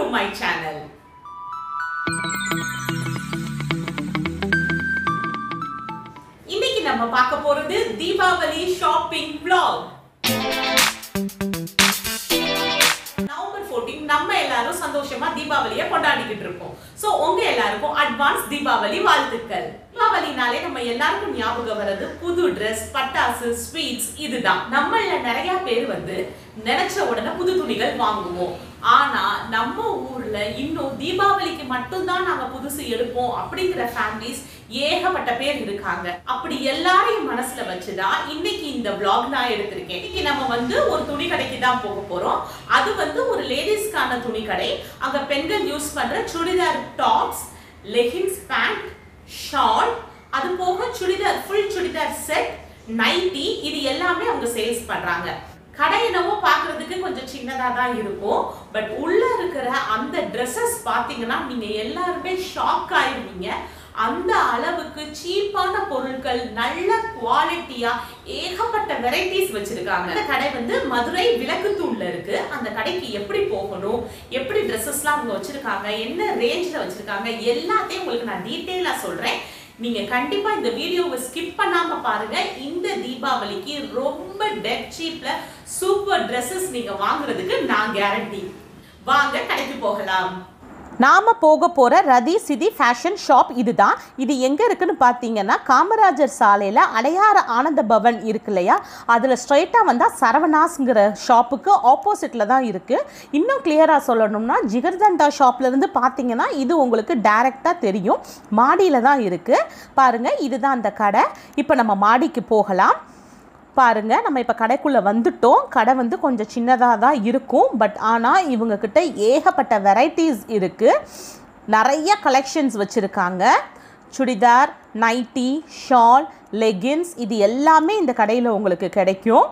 My channel இன்னைக்கு நம்ம பார்க்க போறது தீபாவளி ஷாப்பிங் vlog நவம்பர் 14 நம்ம எல்லாரும் சந்தோஷமா தீபாவளியை கொண்டாடிக்கிட்டு இருக்கோம் சோ உங்க எல்லாருக்கும் அட்வான்ஸ் தீபாவளி வாழ்த்துக்கள் தீபாவளினாலே நம்ம எல்லாருக்கும் ஞாபகம் வர்றது புது Dress பட்டாசு ஸ்வீட்ஸ் இதுதான் நம்மள நிறைய பேர் வந்து நினைச்ச உடனே புது துணிகள் வாங்குவோம் ஆனா நம்ம ஊர்ல இன்னும் தீபாவளிக்கு மட்டும்தான் நாங்க புதுசு எடுப்போம் அப்படிங்கிற ஃபேமிலிஸ் ஏகப்பட்ட பேர் இருக்காங்க அப்படி எல்லாரையும் மனசுல வச்சுதான் இன்னைக்கு இந்த vlog நான் எடுத்திருக்கேன் இன்னைக்கு நம்ம வந்து ஒரு துணி கடைக்கு தான் போக போறோம் அது வந்து ஒரு லேடிஸ்க்கான துணி கடை அங்க பெண்கள் யூஸ் பண்ற churidar tops leggings pant shawl அது போக churidar full churidar set nighty இது எல்லாமே அவங்க சேல்ஸ் பண்றாங்க கடை என்னவோ பார்க்கிறதுக்கு கொஞ்சம் சின்னதா தான் இருக்கும் பட் உள்ள இருக்கிற அந்த ட்ரெஸ்ஸஸ் பாத்தீங்கன்னா நீங்க எல்லாருமே ஷாக் ஆயிருவீங்க அந்த அளவுக்கு சீப்பான பொருட்கள் நல்ல குவாலிட்டியா ஏகப்பட்ட வெரைட்டிஸ் வச்சிருக்காங்க இந்த கடை வந்து மதுரை விளக்குத்தூண்ல இருக்கு அந்த கடைக்கு எப்படி போகணும் எப்படி ட்ரெஸ்ஸஸ்லாம் அவங்க வச்சிருக்காங்க என்ன ரேஞ்சில் வச்சிருக்காங்க எல்லாத்தையும் உங்களுக்கு நான் டீட்டெயிலா சொல்றேன் நீங்க கண்டிப்பா இந்த வீடியோவை ஸ்கிப் பண்ணாம பாருங்க இந்த தீபாவளிக்கு ரொம்ப டெட் சீப்ல சூப்பர் Dresses நீங்க வாங்குறதுக்கு நான் கேரண்டி வாங்க கடைக்கு போகலாம் நாம போக போற ரதி சிதி ஃபேஷன் ஷாப் இதுதான் இது எங்க இருக்குன்னு பார்த்தீங்கன்னா காமராஜர் சாலையில அடையார ஆனந்த பவன் இருக்கு இல்லையா அதுல ஸ்ட்ரைட்டா வந்தா சரவணாஸ்ங்கிற ஷாப்புக்கு ஆப்போசிட்ல தான் இருக்கு இன்னும் கிளியரா சொல்லணும்னா ஜிகர்தண்டா ஷாப்ல இருந்து பார்த்தீங்கன்னா இது உங்களுக்கு டைரக்டா தெரியும் மாடியில தான் இருக்கு பாருங்க இதுதான் அந்த கடை இப்போ நம்ம மாடிக்கு போகலாம் பாருங்க நம்ம இப்போ கடைக்குள்ளே வந்துட்டோம் கடை வந்து கொஞ்சம் சின்னதாக தான் இருக்கும் பட் ஆனால் இவங்கக்கிட்ட ஏகப்பட்ட வெரைட்டிஸ் இருக்குது நிறைய கலெக்ஷன்ஸ் வச்சுருக்காங்க சுடிதார் நைட்டி ஷால் லெகின்ஸ் இது எல்லாமே இந்த கடையில் உங்களுக்கு கிடைக்கும்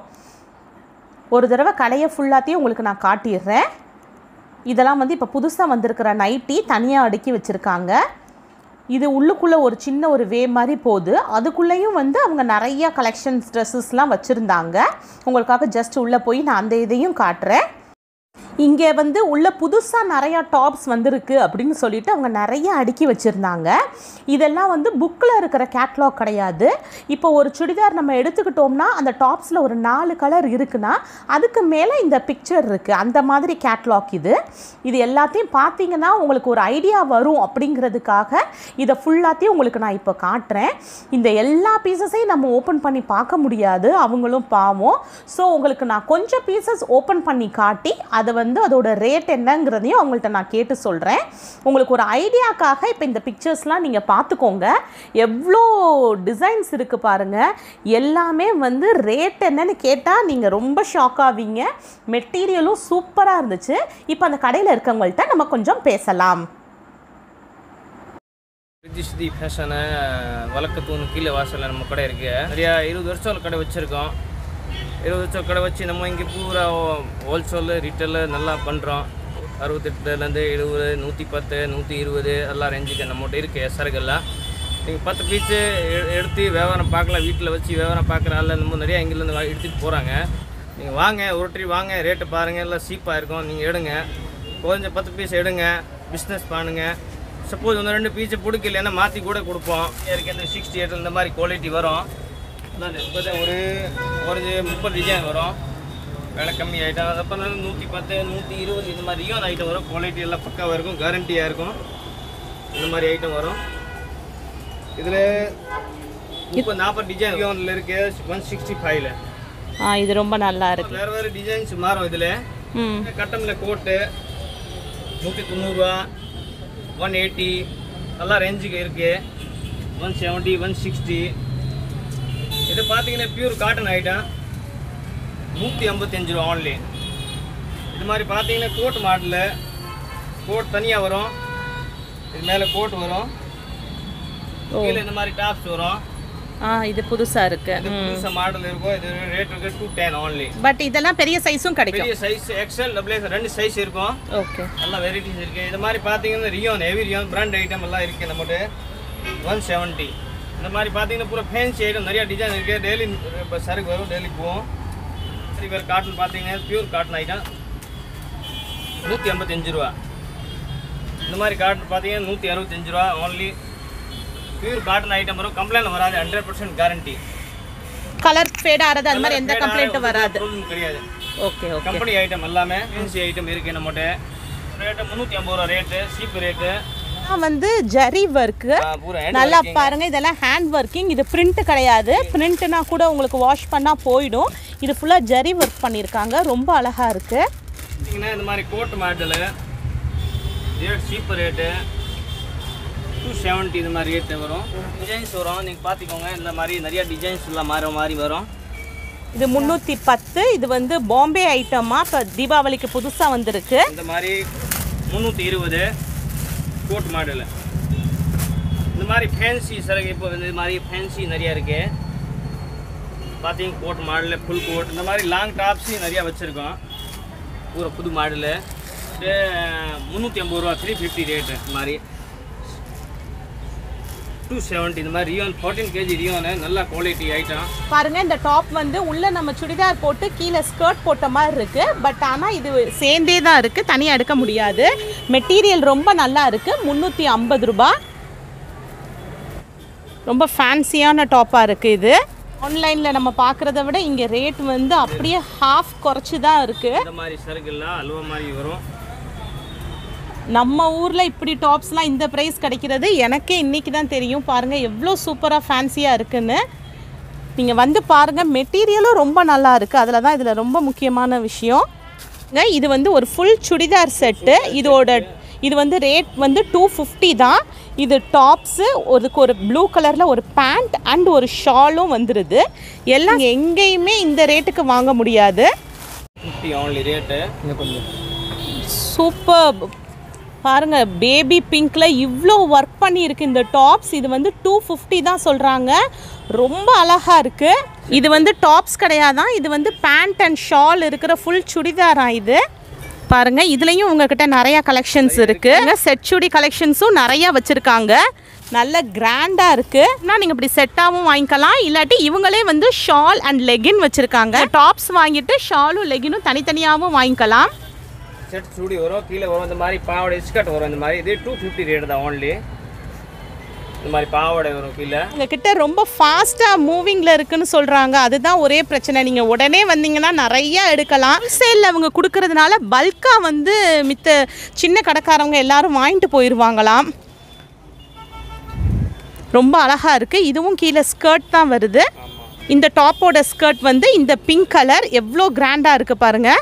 ஒரு தடவை கடையை ஃபுல்லாத்தையும் உங்களுக்கு நான் காட்டிடுறேன் இதெல்லாம் வந்து இப்போ புதுசாக வந்திருக்கிற நைட்டி தனியாக அடுக்கி வச்சுருக்காங்க இது உள்ளுக்குள்ளே ஒரு சின்ன ஒரு வே மாதிரி போகுது அதுக்குள்ளேயும் வந்து அவங்க நிறைய கலெக்ஷன்ஸ் ட்ரெஸ்ஸஸ்லாம் வச்சுருந்தாங்க உங்களுக்காக ஜஸ்ட் உள்ளே போய் நான் அந்த இதையும் காட்டுறேன் இங்கே வந்து உள்ள புதுசாக நிறையா டாப்ஸ் வந்திருக்கு அப்படின்னு சொல்லிட்டு அவங்க நிறைய அடுக்கி வச்சுருந்தாங்க இதெல்லாம் வந்து புக்கில் இருக்கிற கேட்லாக் கிடையாது இப்போ ஒரு சுடிதார் நம்ம எடுத்துக்கிட்டோம்னா அந்த டாப்ஸில் ஒரு நாலு கலர் இருக்குன்னா அதுக்கு மேலே இந்த பிக்சர் இருக்குது அந்த மாதிரி கேட்லாக் இது இது எல்லாத்தையும் பார்த்தீங்கன்னா உங்களுக்கு ஒரு ஐடியா வரும் அப்படிங்கிறதுக்காக இதை ஃபுல்லாத்தையும் உங்களுக்கு நான் இப்போ காட்டுறேன் இந்த எல்லா பீசஸையும் நம்ம ஓப்பன் பண்ணி பார்க்க முடியாது அவங்களும் பாவம் ஸோ உங்களுக்கு நான் கொஞ்சம் பீசஸ் ஓப்பன் பண்ணி காட்டி அதை வந்து அதோட ரேட் என்னங்கிறதையும் அவங்கள்ட்ட நான் கேட்டு சொல்கிறேன் உங்களுக்கு ஒரு ஐடியாக்காக இப்போ இந்த பிக்சர்ஸ்லாம் நீங்கள் பார்த்துக்கோங்க எவ்வளோ டிசைன்ஸ் இருக்குது பாருங்கள் எல்லாமே வந்து ரேட் என்னன்னு கேட்டால் நீங்கள் ரொம்ப ஷாக் ஆவீங்க மெட்டீரியலும் சூப்பராக இருந்துச்சு இப்போ அந்த கடையில் இருக்கவங்கள்ட்ட நம்ம கொஞ்சம் பேசலாம் ரிதிஷ்தி ஃபேஷனு வழக்கத்தூண் கீழே வாசலில் நம்ம கடை இருக்குது நிறையா இருபது வருஷம் கடை வச்சுருக்கோம் இருபது வருஷம் கடை வச்சு நம்ம இங்கே பூரா ஹோல்சேலு ரீட்டெயிலு நல்லா பண்ணுறோம் அறுபத்தெட்டுலேருந்து எழுபது நூற்றி பத்து நூற்றி இருபது எல்லாம் ரேஞ்சுக்கு நம்மகிட்ட இருக்குது சரகெல்லாம் நீங்கள் பத்து பீஸு எடுத்து வியாபாரம் பார்க்கலாம் வீட்டில் வச்சு வியாபாரம் பார்க்குற ஆள் நம்ம நிறையா இங்கேருந்து வா- எடுத்துகிட்டு போகிறாங்க நீங்கள் வாங்க ஒரு ட்ரி வாங்க ரேட்டு பாருங்கள் எல்லாம் சீப்பாக இருக்கும் நீங்கள் எடுங்க கொஞ்சம் பத்து பீஸ் எடுங்க பிஸ்னஸ் பண்ணுங்கள் சப்போஸ் ஒன்று ரெண்டு பீஸை பிடிக்கலன்னா மாற்றி கூட கொடுப்போம் இருக்கு இந்த சிக்ஸ்டி எயிட் இந்த மாதிரி குவாலிட்டி வரும் அதான் இப்போதான் ஒரு ஒரு முப்பது டிசைன் வரும் விலை கம்மி ஐட்டம் அப்புறம் நூற்றி பத்து நூற்றி இருபது இந்த மாதிரி ரியோன் ஐட்டம் வரும் குவாலிட்டி எல்லாம் பக்காவாக இருக்கும் கேரண்டியாக இருக்கும் இந்த மாதிரி ஐட்டம் வரும் இதில் முப்பது நாற்பது டிசைன் ரியோனில் இருக்கு ஒன் சிக்ஸ்டி ஃபைவ்ல ஆ இது ரொம்ப நல்லா இருக்கு வேறு வேறு டிசைன்ஸ் மாறும் இதில் ம் கட்டமில் கோட்டு நூற்றி தொண்ணூறுரூவா ஒன் எயிட்டி எல்லாம் ரேஞ்சுக்கு இருக்குது ஒன் செவன்ட்டி ஒன் சிக்ஸ்டி இது பார்த்தீங்கன்னா பியூர் காட்டன் ஐட்டம் நூற்றி ஐம்பத்தஞ்சு ரூபா ஆன்லி இது மாதிரி பார்த்தீங்கன்னா கோட் மாடலில் கோட் தனியாக வரும் இது மேலே கோட் வரும் கீழே இந்த மாதிரி டாப்ஸ் வரும் ஆ இது புதுசாக இருக்கு இது புதுசாக மாடல் இருக்கும் இது ரேட் இருக்கு டூ டென் ஆன்லி பட் இதெல்லாம் பெரிய சைஸும் கிடைக்கும் பெரிய சைஸ் எக்ஸல் டபுள் ரெண்டு சைஸ் இருக்கும் ஓகே நல்லா வெரைட்டிஸ் இருக்கு இது மாதிரி பார்த்தீங்கன்னா rayon heavy rayon brand item எல்லாம் இருக்கு நம்மகிட்ட ஒன் செவன்ட்டி இந்த மாதிரி பார்த்தீங்கன்னா பூரா ஃபேன்சி ஐட்டம் நிறைய டிசைன் இருக்கு டெய்லி இப்போ சரக்கு வரும் டெய்லி போவோம் சரி பேர் காட்டன் பார்த்தீங்கன்னா பியூர் காட்டன் ஐட்டம் நூற்றி ஐம்பத்தஞ்சு ரூபா இந்த மாதிரி காட்டன் பார்த்தீங்கன்னா நூற்றி அறுபத்தஞ்சு ரூபா ஓன்லி பியூர் காட்டன் ஐட்டம் வரும் கம்ப்ளைண்ட் வராது hundred percent guarantee colour fade ஆகிறது அந்த மாதிரி எந்த கம்ப்ளைண்ட்டும் வராது கிடையாது ஓகே ஓகே கம்பெனி ஐட்டம் எல்லாமே ஃபேன்சி ஐட்டம் இருக்குது நம்மகிட்ட ரேட்டு முந்நூற்றி ஐம்பது ரூபா ரேட்டு சீப்பு ரேட்டு வந்து ஜரி ஒர்க்கு பூரா hand நல்லா working. பாருங்க இதெல்லாம் ஹேண்ட் ஒர்க்கிங் இது பிரிண்ட் கிடையாது பிரிண்ட்னா கூட உங்களுக்கு வாஷ் பண்ணா போயிடும் இது ஃபுல்லா ஜரி ஒர்க் பண்ணியிருக்காங்க ரொம்ப அழகா இருக்கு பார்த்தீங்கன்னா இந்த மாதிரி coat model rate cheap rate two seventy இது மாதிரி ரேட்டு வரும் டிசைன்ஸ் வரும் நீங்கள் பார்த்துக்கோங்க இந்த மாதிரி நிறைய டிசைன்ஸ் எல்லாம் மாற மாதிரி வரும் இது முந்நூற்றி பத்து இது வந்து பாம்பே ஐட்டமா இப்போ தீபாவளிக்கு புதுசாக வந்திருக்கு இந்த மாதிரி முந்நூற்றி இருபது கோட் மாடலு இந்த மாதிரி ஃபேன்சி சரக்கு இப்போ இந்த மாதிரி ஃபேன்சி நிறையா இருக்கு பார்த்தீங்க கோட் மாடலு ஃபுல் கோட் இந்த மாதிரி லாங் டாப்ஸு நிறையா வச்சுருக்கோம் பூரா புது மாடலு முந்நூற்றி ஐம்பது ரூபா த்ரீ ஃபிஃப்டி ரேட்டு இந்த மாதிரி டூ செவன்ட்டி இந்த மாதிரி ரியோன் ஃபோர்டீன் கேஜி ரியோனு நல்ல குவாலிட்டி ஐட்டம் பாருங்க இந்த டாப் வந்து உள்ள நம்ம சுடிதார் போட்டு கீழே ஸ்கர்ட் போட்ட மாதிரி இருக்கு பட் ஆனால் இது சேர்ந்தே தான் இருக்கு தனியாக எடுக்க முடியாது மெட்டீரியல் ரொம்ப நல்லா இருக்கு முந்நூற்றி ஐம்பது ரூபாய் ரொம்ப ஃபேன்சியான டாப்பாக இருக்குது இது ஆன்லைனில் நம்ம பார்க்குறத விட இங்கே ரேட் வந்து அப்படியே ஹாஃப் குறைச்சி தான் இருக்குது இந்த மாதிரி சரக்குலாம் அல்வா மாதிரி வரும் நம்ம ஊரில் இப்படி டாப்ஸ்லாம் இந்த ப்ரைஸ் கிடைக்கிறது எனக்கே இன்றைக்கி தான் தெரியும் பாருங்கள் எவ்வளோ சூப்பராக ஃபேன்சியாக இருக்குன்னு நீங்கள் வந்து பாருங்கள் மெட்டீரியலும் ரொம்ப நல்லா இருக்குது அதில் தான் இதில் ரொம்ப முக்கியமான விஷயம் இங்க இது வந்து ஒரு ஃபுல் சுடிதார் செட்டு இதோட இது வந்து ரேட் வந்து டூ ஃபிஃப்டி தான் இது டாப்ஸு ஒருக்கு ஒரு ப்ளூ கலரில் ஒரு பேண்ட் அண்ட் ஒரு ஷாலும் வந்துடுது எல்லாம் எங்கேயுமே இந்த ரேட்டுக்கு வாங்க முடியாது ஃபிஃப்டி ஆன்லி ரேட்டு இன்னும் கொஞ்சம் சூப்பர் பாருங்க பேபி பிங்க்ல இவ்வளோ ஒர்க் பண்ணியிருக்கு இந்த டாப்ஸ் இது வந்து டூ ஃபிஃப்டி தான் சொல்கிறாங்க ரொம்ப அழகா இருக்கு இது வந்து டாப்ஸ் கிடையாதான் இது வந்து பேண்ட் அண்ட் ஷால் இருக்கிற ஃபுல் சுடிதாரா இது பாருங்க இதுலயும் உங்ககிட்ட நிறைய கலெக்ஷன்ஸ் இருக்கு செட் சுடி கலெக்ஷன்ஸும் நிறைய வச்சிருக்காங்க நல்ல கிராண்டா இருக்கு நான் நீங்க இப்படி செட்டாவும் வாங்கிக்கலாம் இல்லாட்டி இவங்களே வந்து ஷால் அண்ட் லெகின் வச்சிருக்காங்க டாப்ஸ் வாங்கிட்டு ஷாலும் லெகினும் தனித்தனியாகவும் வாங்கிக்கலாம் செட் சுடி வரும் கீழே வரும் இந்த மாதிரி பாவாடை ஸ்கர்ட் வரும் இந்த மாதிரி இது டூ ஃபிஃப்டி ரேட் தான் ஓன்லி இந்த மாதிரி பாவாடை வரும் கீழே உங்ககிட்ட ரொம்ப ஃபாஸ்ட்டாக மூவிங்கில் இருக்குன்னு சொல்கிறாங்க அதுதான் ஒரே பிரச்சனை நீங்கள் உடனே வந்தீங்கன்னா நிறைய எடுக்கலாம் சேலில் அவங்க கொடுக்கறதுனால பல்காக வந்து மித்த சின்ன கடைக்காரவங்க எல்லாரும் வாங்கிட்டு போயிடுவாங்களாம் ரொம்ப அழகாக இருக்குது இதுவும் கீழே ஸ்கர்ட் தான் வருது இந்த டாப்போட ஸ்கர்ட் வந்து இந்த பிங்க் கலர் எவ்வளோ கிராண்டாக இருக்குது பாருங்கள்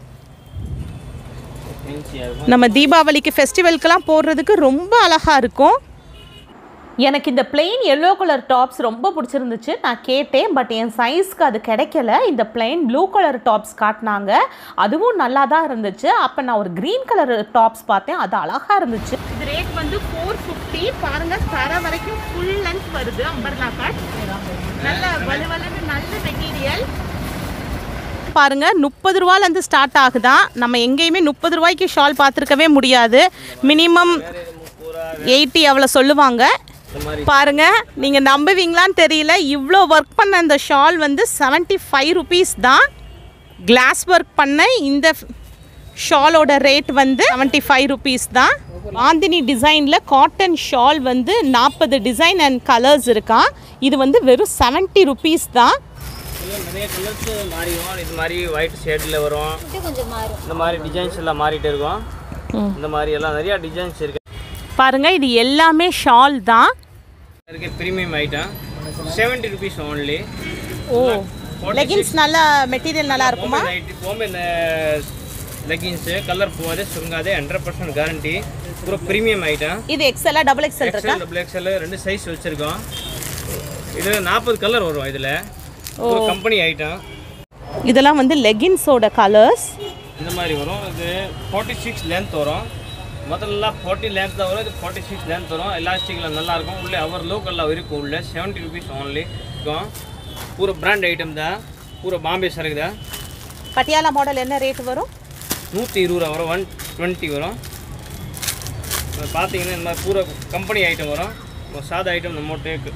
ஃபென்சியாக இருக்கும் நம்ம தீபாவளிக்கு ஃபெஸ்டிவலுக்கெல்லாம் போடுறதுக்கு ரொம்ப அழகாக இருக்கும் எனக்கு இந்த plain எல்லோ கலர் டாப்ஸ் ரொம்ப பிடிச்சிருந்துச்சு நான் கேட்டேன் பட் என் சைஸ்க்கு அது கிடைக்கல இந்த plain ப்ளூ கலர் டாப்ஸ் காட்டினாங்க அதுவும் நல்லா தான் இருந்துச்சு அப்போ நான் ஒரு க்ரீன் கலர் டாப்ஸ் பார்த்தேன் அது அழகாக இருந்துச்சு இது ரேட் வந்து ஃபோர் ஃபிஃப்டி பாருங்க தர வரைக்கும் ஃபுல் லென்த் வருது அம்பர்லா கட் நல்ல வலுவலுன்னு நல்ல மெட்டீரியல் பாருங்க முப்பது ரூபாலேருந்து ஸ்டார்ட் ஆகுதான் நம்ம எங்கேயுமே முப்பது ரூபாய்க்கு ஷால் பார்த்துருக்கவே முடியாது மினிமம் பூரா எயிட்டி அவ்வளோ சொல்லுவாங்க இந்த மாதிரி பாருங்க நீங்கள் நம்புவீங்களான்னு தெரியல இவ்வளோ ஒர்க் பண்ண இந்த ஷால் வந்து 75 ஃபைவ் ருபீஸ் தான் கிளாஸ் ஒர்க் பண்ண இந்த ஷாலோட ரேட் வந்து 75 ஃபைவ் ருபீஸ் தான் ஆந்தினி டிசைனில் காட்டன் ஷால் வந்து நாற்பது டிசைன் அண்ட் கலர்ஸ் இருக்கான் இது வந்து வெறும் 70 ருபீஸ் தான் இதில் நிறைய கலர்ஸ் மாறி வரும் இது மாதிரி ஒயிட் ஷேடில் வரும் கொஞ்சம் மாறும் இந்த மாதிரி டிசைன்ஸ் எல்லாம் மாறிட்டே இருக்கும் இந்த மாதிரி எல்லாம் நிறைய டிசைன்ஸ் இருக்கு பாருங்க இது எல்லாமே ஷால் தான் இருக்கு premium item seventy rupees only ஓ லெகின்ஸ் நல்ல மெட்டீரியல் நல்லா இருக்குமா பாம்பே நைட்டு பாம்பே இந்த லெகின்ஸு கலர் போகாது சுருங்காது ஹண்ட்ரட் பர்சன்ட் கேரண்டி பூரா ப்ரீமியம் ஐட்டம் இது எக்ஸ்எல்லா டபுள் எக்ஸ்எல் இருக்கா எக்ஸ்எல் டபுள் எக்ஸ்எல் ரெண்டு சைஸ் வச்சுருக்கோம் இது நாற்பது கலர் வரும் இதில் ஒரு கம்பெனி ஐட்டம் இதெல்லாம் வந்து லெகின்ஸோட கலர்ஸ் இந்த மாதிரி வரும் இது ஃபார்ட்டி சிக்ஸ் லென்த் வரும் முதல்ல ஃபார்ட்டி லென்த் தான் வரும் இது ஃபார்ட்டி சிக்ஸ் லென்த் வரும் எலாஸ்டிக்கில் நல்லா இருக்கும் உள்ளே அவர் லோக்கலில் இருக்கும் உள்ளே செவன்ட்டி ருபீஸ் ஓன்லி இருக்கும் பூரா பிராண்ட் ஐட்டம் தான் பூரா பாம்பே சரக்கு தான் பட்டியாலா மாடல் என்ன ரேட் வரும் நூற்றி இருபது ரூபா வரும் ஒன் டுவெண்ட்டி வரும் இது பார்த்தீங்கன்னா இந்த மாதிரி பூரா கம்பெனி ஐட்டம் வரும் ஒரு சாதா ஐட்டம் நம்ம டேக்கு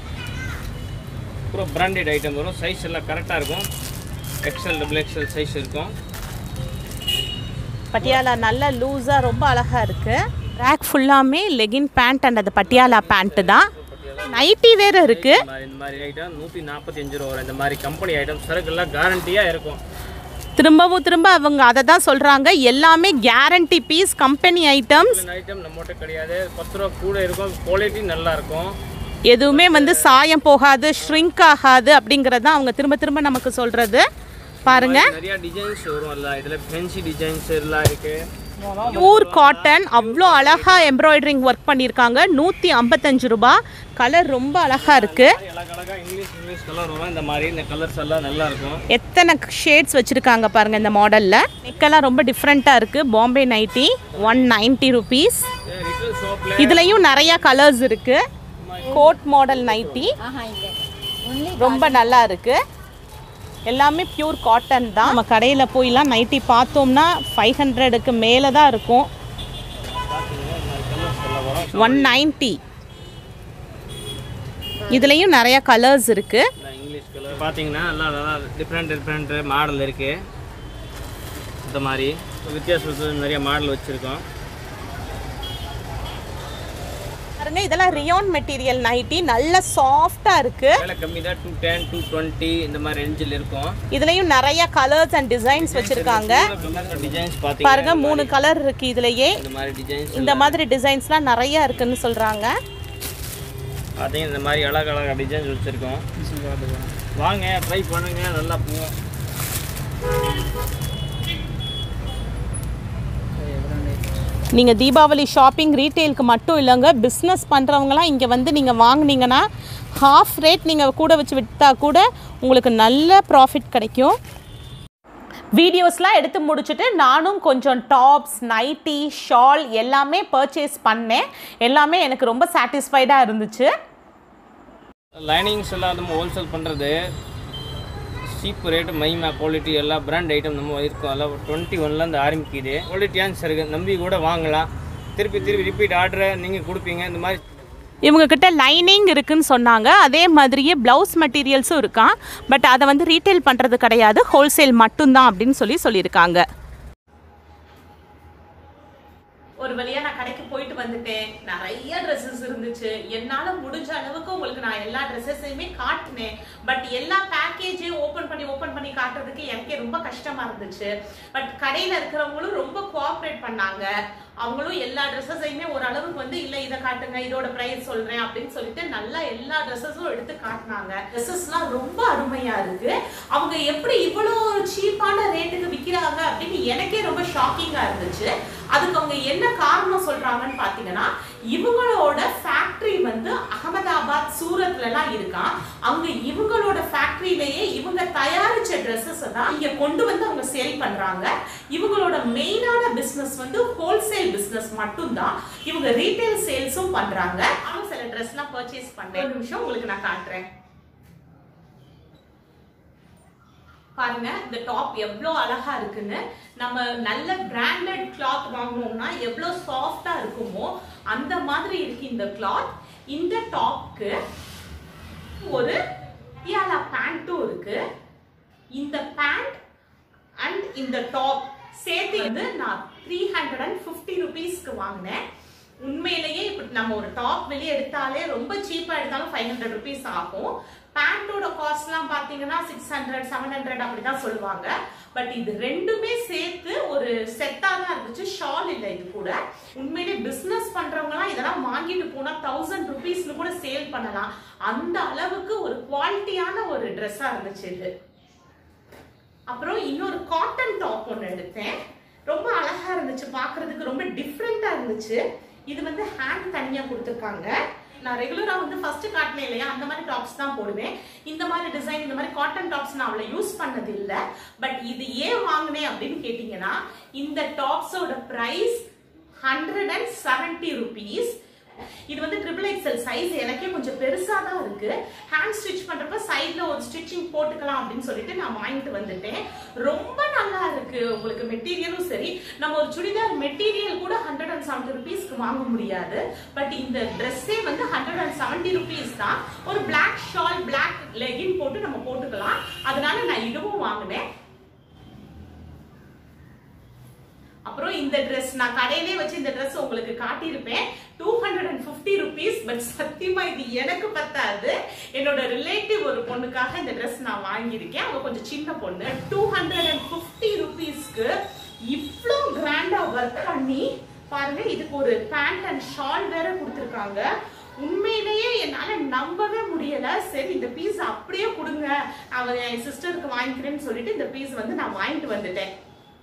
பூரா பிராண்டட் ஐட்டம் வரும் சைஸ் எல்லாம் கரெக்டாக இருக்கும் எக்ஸ்எல் டபுள் எக்ஸ்எல் சைஸ் இருக்கும் பட்டியாலா நல்ல லூஸாக ரொம்ப அழகாக இருக்கு ரேக் ஃபுல்லாமே லெகின் பேண்ட் அண்ட் அது பட்டியாலா பேண்ட்டு தான் நைட்டி வேறு இருக்குது இந்த மாதிரி இந்த மாதிரி ஐட்டம் நூற்றி நாற்பத்தி அஞ்சு ரூபா வரும் இந்த மாதிரி கம்பெனி ஐட்டம் சரக்குலாம் கேரண்டியாக இருக்கும் திரும்பவும் திரும்ப அவங்க அதை தான் சொல்கிறாங்க எல்லாமே கேரண்டி பீஸ் கம்பெனி ஐட்டம்ஸ் இந்த ஐட்டம் நம்மகிட்ட கிடையாது பத்து ரூபா கூட இருக்கும் குவாலிட்டி நல்லா இருக்கும் எதுவுமே வந்து சாயம் போகாது ஷ்ரிங்க் ஆகாது அப்படிங்கிறது தான் அவங்க திரும்ப திரும்ப நமக்கு சொல்கிறது பாருங்க நிறைய டிசைன்ஸ் வரும் இல்லை இதில் ஃபேன்சி டிசைன்ஸ் எல்லாம் இருக்கு பியூர் காட்டன் அவ்வளோ அழகாக எம்ப்ராய்டரிங் ஒர்க் பண்ணியிருக்காங்க நூற்றி ஐம்பத்தஞ்சு ரூபா கலர் ரொம்ப அழகாக இருக்குது அழகழகா இங்கிலீஷ் இங்கிலீஷ் கலர் வரும் இந்த மாதிரி இந்த கலர்ஸ் எல்லாம் நல்லா இருக்கும் எத்தனை ஷேட்ஸ் வச்சுருக்காங்க பாருங்கள் இந்த மாடலில் நெக்கெல்லாம் ரொம்ப டிஃப்ரெண்ட்டாக இருக்குது Bombay nighty one ninety rupees retail ஷாப்பில் இதுலேயும் நிறையா கலர்ஸ் இருக்குது கோட் மாடல் நைட்டி ரொம்ப நல்லா இருக்குது எல்லாமே பியூர் காட்டன் தான் நம்ம கடையில் போயெல்லாம் நைட்டி பார்த்தோம்னா ஃபைவ் ஹண்ட்ரடுக்கு மேலே தான் இருக்கும் ஒன் நைன்ட்டி இதுலேயும் நிறைய கலர்ஸ் இருக்குது இந்த இங்கிலீஷ் கலர் பார்த்தீங்கன்னா நல்லா நல்லா டிஃப்ரெண்ட் டிஃப்ரெண்ட் மாடல் இருக்கு இந்த மாதிரி வித்தியாச வித்தியாச நிறைய மாடல் வச்சுருக்கோம் பாருங்க இதெல்லாம் ரியோன் மெட்டீரியல் நைட்டி நல்ல சாஃப்டாக இருக்குது விலை கம்மி தான் டூ டென் டூ டுவெண்ட்டி இந்த மாதிரி ரேஞ்சில் இருக்கும் இதுலேயும் நிறைய கலர்ஸ் அண்ட் டிசைன்ஸ் வச்சுருக்காங்க டிசைன்ஸ் பார்த்தீங்கன்னா பாருங்க மூணு கலர் இருக்கு இதுலயே இந்த மாதிரி டிசைன்ஸ் இந்த மாதிரி டிசைன்ஸ்லாம் நிறைய இருக்குன்னு சொல்றாங்க பார்த்தீங்கன்னா இந்த மாதிரி அழகழகா டிசைன்ஸ் வச்சுருக்கோம் வாங்க ட்ரை பண்ணுங்க நல்லா போகும் நீங்கள் தீபாவளி ஷாப்பிங் ரீட்டெயிலுக்கு மட்டும் இல்லைங்க பிஸ்னஸ் பண்ணுறவங்களாம் இங்கே வந்து நீங்கள் வாங்குனீங்கன்னா ஹாஃப் ரேட் நீங்கள் கூட வச்சு விற்றா கூட உங்களுக்கு நல்ல ப்ராஃபிட் கிடைக்கும் வீடியோஸ்லாம் எடுத்து முடிச்சுட்டு நானும் கொஞ்சம் டாப்ஸ் நைட்டி ஷால் எல்லாமே பர்ச்சேஸ் பண்ணேன் எல்லாமே எனக்கு ரொம்ப சாட்டிஸ்ஃபைடாக இருந்துச்சு லைனிங்ஸ் எல்லாம் நம்ம ஹோல்சேல் பண்ணுறது சீப் ரேட்டு மைமா குவாலிட்டி எல்லா பிராண்ட் ஐட்டம் நம்ம இருக்கும் எல்லாம் டுவெண்ட்டி ஒன்லேருந்து ஆரம்பிக்குது குவாலிட்டியான்ஸ் இருக்குது நம்பி கூட வாங்கலாம் திருப்பி திருப்பி ரிப்பீட் ஆர்டரை நீங்கள் கொடுப்பீங்க இந்த மாதிரி இவங்க கிட்ட லைனிங் இருக்குன்னு சொன்னாங்க அதே மாதிரியே ப்ளவுஸ் மெட்டீரியல்ஸும் இருக்கான் பட் அதை வந்து ரீட்டைல் பண்ணுறது கிடையாது ஹோல்சேல் மட்டும்தான் அப்படின்னு சொல்லி சொல்லியிருக்காங்க ஒரு வழியா நான் கடைக்கு போயிட்டு வந்துட்டேன் நிறைய ட்ரெஸ்ஸஸ் இருந்துச்சு என்னால முடிஞ்ச அளவுக்கு உங்களுக்கு நான் எல்லா ட்ரெஸ்ஸஸையுமே காட்டினேன் பட் எல்லா பேக்கேஜையும் ஓபன் பண்ணி ஓபன் பண்ணி காட்டுறதுக்கு எனக்கே ரொம்ப கஷ்டமா இருந்துச்சு பட் கடையில இருக்கிறவங்களும் ரொம்ப கோஆப்ரேட் பண்ணாங்க அவங்களும் எல்லா ட்ரெஸ்ஸஸையுமே ஓரளவுக்கு வந்து இல்ல இதை காட்டுங்க இதோட பிரைஸ் சொல்றேன் அப்படின்னு சொல்லிட்டு நல்லா எல்லா ட்ரெஸ்ஸஸும் எடுத்து காட்டினாங்க ட்ரெஸ்ஸஸ்லாம் ரொம்ப அருமையா இருக்கு அவங்க எப்படி இவ்வளோ சீப்பான ரேட்டுக்கு விக்கிறாங்க அப்படின்னு எனக்கே ரொம்ப ஷாக்கிங்கா இருந்துச்சு அதுக்கு அவங்க என்ன காரணம் சொல்றாங்கன்னு பாத்தீங்கன்னா இவங்களோட ஃபேக்டரி வந்து அகமதாபாத் சூரத்ல எல்லாம் இருக்கான் அங்க இவங்களோட ஃபேக்டரியிலேயே இவங்க தயாரிச்ச ட்ரெஸ்ஸஸ் தான் இங்க கொண்டு வந்து அவங்க சேல் பண்றாங்க இவங்களோட மெயினான பிசினஸ் வந்து ஹோல்சேல் பிசினஸ் மட்டும்தான் இவங்க ரீட்டைல் சேல்ஸும் பண்றாங்க அவங்க சில ட்ரெஸ்லாம் பர்ச்சேஸ் பண்ணேன் ஒரு நிமிஷம் உங்களுக்கு நான் காட்டுறேன் பாருங்க இந்த டாப் எவ்வளோ அழகா இருக்குன்னு நம்ம நல்ல பிராண்டட் கிளாத் வாங்கினோம்னா எவ்வளோ சாஃப்டா இருக்குமோ அந்த மாதிரி இருக்கு இந்த கிளாத் இந்த டாப்க்கு ஒரு பியாலா பேண்ட்டும் இருக்கு இந்த பேண்ட் அண்ட் இந்த டாப் சேர்த்து வந்து நான் த்ரீ ஹண்ட்ரட் அண்ட் ஃபிஃப்டி ருபீஸ்க்கு வாங்கினேன் உண்மையிலேயே இப்ப நம்ம ஒரு டாப் வெளியே எடுத்தாலே ரொம்ப சீப்பா எடுத்தாலும் ஃபைவ் ஹண்ட்ரட் ருபீஸ் ஆகும் பேண்டோட காஸ்ட்லாம் பாத்தீங்கன்னா சிக்ஸ் ஹண்ட்ரட் செவன் ஹண்ட்ரட் அப்படிதான் சொல்லுவாங்க பட் இது ரெண்டுமே சேர்த்து ஒரு செட்டா தான் இருந்துச்சு ஷால் இல்ல இது கூட உண்மையிலே பிசினஸ் பண்றவங்கலாம் இதெல்லாம் வாங்கிட்டு போனா தௌசண்ட் ருபீஸ்னு கூட சேல் பண்ணலாம் அந்த அளவுக்கு ஒரு குவாலிட்டியான ஒரு ட்ரெஸ்ஸா இருந்துச்சு இது அப்புறம் இன்னொரு காட்டன் டாப் ஒன்று எடுத்தேன் ரொம்ப அழகா இருந்துச்சு பார்க்கிறதுக்கு ரொம்ப டிஃப்ரெண்டா இருந்துச்சு இது வந்து ஹேண்ட் தனியா கொடுத்துருக்காங்க நான் ரெகுலரா வந்து ஃபர்ஸ்ட் காட்டினேன் இல்லையா அந்த மாதிரி டாப்ஸ் தான் போடுவேன் இந்த மாதிரி டிசைன் இந்த மாதிரி காட்டன் டாப்ஸ் நான் அவ்வளவு யூஸ் பண்ணது இல்ல பட் இது ஏன் வாங்கினேன் அப்படின்னு கேட்டீங்கன்னா இந்த டாப்ஸோட price hundred and seventy rupees இது வந்து ட்ரிபிள் எக்ஸல் சைஸ் எனக்கே கொஞ்சம் பெருசா தான் இருக்கு ஹேண்ட் ஸ்டிச் பண்றப்ப சைட்ல ஒரு ஸ்டிச்சிங் போட்டுக்கலாம் அப்படின்னு சொல்லிட்டு நான் வாங்கிட்டு வந்துட்டேன் ரொம்ப நல்லா இருக்கு உங்களுக்கு மெட்டீரியலும் சரி நம்ம ஒரு சுடிதார் மெட்டீரியல் கூட ஹண்ட்ரட் அண்ட் செவன்டி ருபீஸ்க்கு வாங்க முடியாது பட் இந்த ட்ரெஸ்ஸே வந்து ஹண்ட்ரட் அண்ட் செவன்டி ருபீஸ் தான் ஒரு பிளாக் ஷால் பிளாக் லெகின் போட்டு நம்ம போட்டுக்கலாம் அதனால நான் இதுவும் வாங்கினேன் அப்புறம் இந்த ட்ரெஸ் நான் கடையிலே வச்சு இந்த ட்ரெஸ் உங்களுக்கு காட்டியிருப்பேன் two hundred and fifty rupees but சத்தியமா இது எனக்கு பத்தாது என்னோட ரிலேட்டிவ் ஒரு பொண்ணுக்காக இந்த ட்ரெஸ் நான் வாங்கியிருக்கேன் அவங்க கொஞ்சம் சின்ன பொண்ணு டூ ஹண்ட்ரட் அண்ட் ஃபிஃப்டி ருபீஸ்க்கு இவ்வளோ கிராண்டா ஒர்க் பண்ணி பாருங்க இதுக்கு ஒரு பேண்ட் அண்ட் ஷால் வேற கொடுத்துருக்காங்க உண்மையிலேயே என்னால நம்பவே முடியல சரி இந்த பீஸ் அப்படியே கொடுங்க அவ என் சிஸ்டருக்கு வாங்கிக்கிறேன்னு சொல்லிட்டு இந்த பீஸ் வந்து நான் வாங்கிட்டு வந்துட்டேன்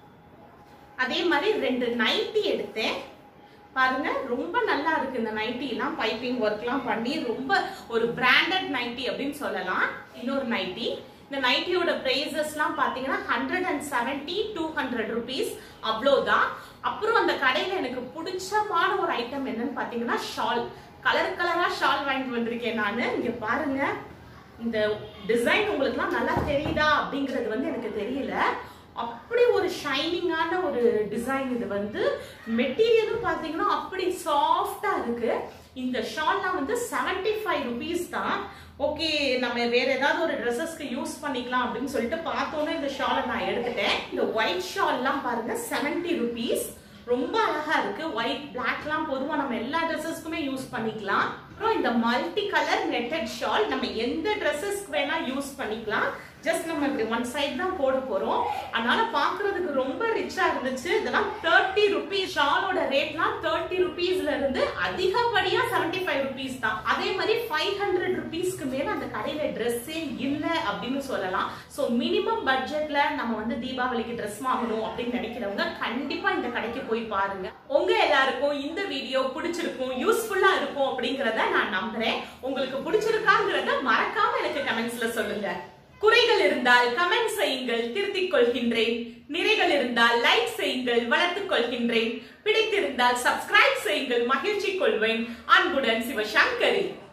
அதே மாதிரி ரெண்டு நைட்டி எடுத்தேன் பாருங்க ரொம்ப நல்லா இருக்கு இந்த நைட்டி எல்லாம் பைப்பிங் ஒர்க்லாம் பண்ணி ரொம்ப ஒரு பிராண்டட் நைட்டி அப்படின்னு சொல்லலாம் இன்னொரு நைட்டி இந்த நைட்டியோட பிரைசஸ்லாம் பாத்தீங்கன்னா hundred and seventy two hundred rupees அவ்வளோதான் அப்புறம் அந்த கடையில எனக்கு பிடிச்சமான ஒரு ஐட்டம் என்னன்னு பாத்தீங்கன்னா ஷால் கலர் கலரா ஷால் வாங்கிட்டு வந்திருக்கேன் நான் இங்க பாருங்க இந்த டிசைன் உங்களுக்குலாம் நல்லா தெரியுதா அப்படிங்கிறது வந்து எனக்கு தெரியல அப்படி ஒரு ஷைனிங்கான ஒரு டிசைன் இது வந்து மெட்டீரியலும் பார்த்தீங்கன்னா அப்படி சாஃப்டா இருக்கு இந்த ஷால்லாம் வந்து செவன்டி ஃபைவ் ருபீஸ் தான் ஓகே நம்ம வேற ஏதாவது ஒரு ட்ரெஸ்ஸஸ்க்கு யூஸ் பண்ணிக்கலாம் அப்படின்னு சொல்லிட்டு பார்த்தோன்னே இந்த ஷாலை நான் எடுத்துட்டேன் இந்த ஒயிட் ஷால்லாம் பாருங்க செவன்டி ருபீஸ் ரொம்ப அழகா இருக்கு ஒயிட் பிளாக்லாம் பொதுவா நம்ம எல்லா ட்ரெஸ்ஸஸ்க்குமே யூஸ் பண்ணிக்கலாம் அப்புறம் இந்த மல்டி கலர் நெட்டட் ஷால் நம்ம எந்த ட்ரெஸ்ஸஸ்க்கு வேணா யூஸ் பண்ணிக்கலாம் ஜஸ்ட் நம்ம இப்படி ஒன் சைடு தான் போட போறோம் அதனால பாக்குறதுக்கு ரொம்ப ரிச்சா இருந்துச்சு இதெல்லாம் தேர்ட்டி ருபீஸ் ஷாலோட ரேட்லாம் தேர்ட்டி ருபீஸ்ல இருந்து அதிகப்படியா செவன்டி ஃபைவ் ருபீஸ் தான் அதே மாதிரி ஃபைவ் ஹண்ட்ரட் ருபீஸ்க்கு மேல அந்த கடையில ட்ரெஸ்ஸே இல்லை அப்படின்னு சொல்லலாம் ஸோ மினிமம் பட்ஜெட்ல நம்ம வந்து தீபாவளிக்கு ட்ரெஸ் வாங்கணும் அப்படின்னு நினைக்கிறவங்க கண்டிப்பா இந்த கடைக்கு போய் பாருங்க உங்க எல்லாருக்கும் இந்த வீடியோ பிடிச்சிருக்கும் யூஸ்ஃபுல்லா இருக்கும் அப்படிங்கறத நான் நம்புறேன் உங்களுக்கு பிடிச்சிருக்காங்கிறத மறக்காம எனக்கு கமெண்ட்ஸ்ல சொல்லுங்க குறைகள் இருந்தால் கமெண்ட் செய்யுங்கள் திருத்திக் கொள்கின்றேன் நிறைகள் இருந்தால் லைக் செய்யுங்கள் வளர்த்துக் கொள்கின்றேன் பிடித்திருந்தால் சப்ஸ்கிரைப் செய்யுங்கள் மகிழ்ச்சி கொள்வேன் அன்புடன் சிவசங்கரி